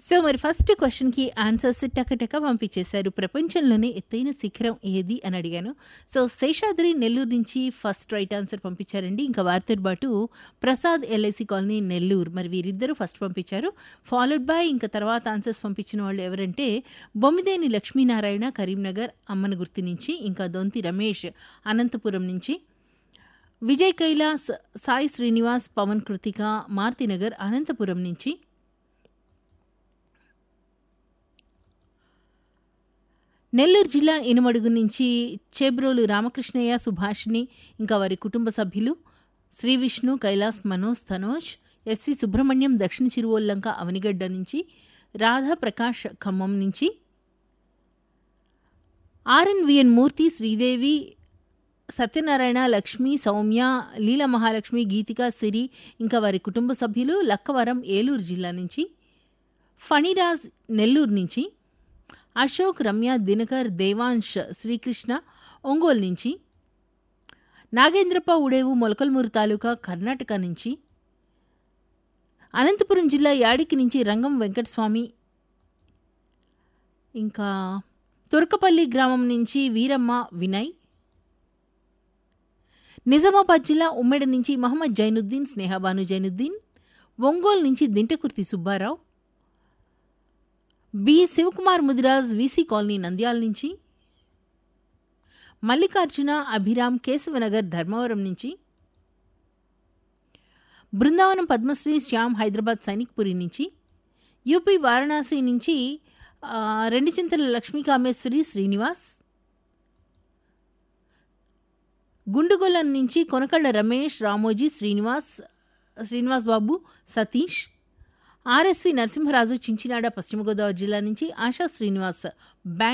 so మరి first క్వశ్చన్కి answers టకటక పంపించేశారు ప్రపంచంలోనే ఎత్తైన శిఖరం ఏది అని అడిగాను సో శేషాద్రి నెల్లూరు నుంచి ఫస్ట్ రైట్ ఆన్సర్ పంపించారండి ఇంకా వారితో పాటు ప్రసాద్ ఎల్ఐసి కాలనీ నెల్లూరు మరి వీరిద్దరూ ఫస్ట్ పంపించారు ఫాలోడ్ బై ఇంకా తర్వాత ఆన్సర్స్ పంపించిన వాళ్ళు ఎవరంటే బొమ్మిదేని లక్ష్మీనారాయణ కరీంనగర్ అమ్మన గుర్తు నుంచి ఇంకా దొంతి రమేష్ అనంతపురం నుంచి విజయ్ కైలాస్ సాయి శ్రీనివాస్ పవన్ కృతిక మారుతినగర్ అనంతపురం నుంచి నెల్లూరు జిల్లా ఇనుమడుగు నుంచి చేబ్రోలు రామకృష్ణయ్య సుభాషిణి ఇంకా వారి కుటుంబ సభ్యులు శ్రీ విష్ణు కైలాస్ మనోజ్ తనోజ్ ఎస్వి సుబ్రహ్మణ్యం దక్షిణ చిరువల్లంక అవనిగడ్డ నుంచి రాధా ప్రకాష్ ఖమ్మం నుంచి ఆర్ఎన్విఎన్ మూర్తి శ్రీదేవి సత్యనారాయణ లక్ష్మి సౌమ్య లీల మహాలక్ష్మి గీతిక సిరి ఇంకా వారి కుటుంబ సభ్యులు లక్కవరం ఏలూరు జిల్లా నుంచి ఫణిరాజ్ నెల్లూరు నుంచి అశోక్ రమ్య దినకర్ దేవాంశ్ శ్రీకృష్ణ ఒంగోలు నుంచి నాగేంద్రప్ప ఉడేవు మొలకల్మూరు తాలూకా కర్ణాటక నుంచి అనంతపురం జిల్లా యాడికి నుంచి రంగం వెంకటస్వామి ఇంకా తురకపల్లి గ్రామం నుంచి వీరమ్మ వినయ్ నిజామాబాద్ జిల్లా ఉమ్మెడ నుంచి మహమ్మద్ జైనుద్దీన్ స్నేహబాను జైనుద్దీన్ ఒంగోలు నుంచి Dintakurthi Subbarao B Shivakumar Mudiraj VC colony Nandyal నుంచి మల్లికార్జున అభిరామ్ కేశవనగర్ ధర్మవరం నుంచి బృందావనం పద్మశ్రీ శ్యామ్ హైదరాబాద్ సైనిక్పురి నుంచి యూపీ వారణాసి నుంచి ఆ, రెండు చింతల లక్ష్మీ కామేశ్వరి శ్రీనివాస్ గుండుగొల్లం నుంచి కొనకళ్ళ రమేష్ రామోజీ శ్రీనివాస్ శ్రీనివాస్ బాబు సతీష్ ఆర్ఎస్వి నరసింహరాజు చించినాడ పశ్చిమ గోదావరి జిల్లా నుంచి ఆశా శ్రీనివాస్ బ్యాంక్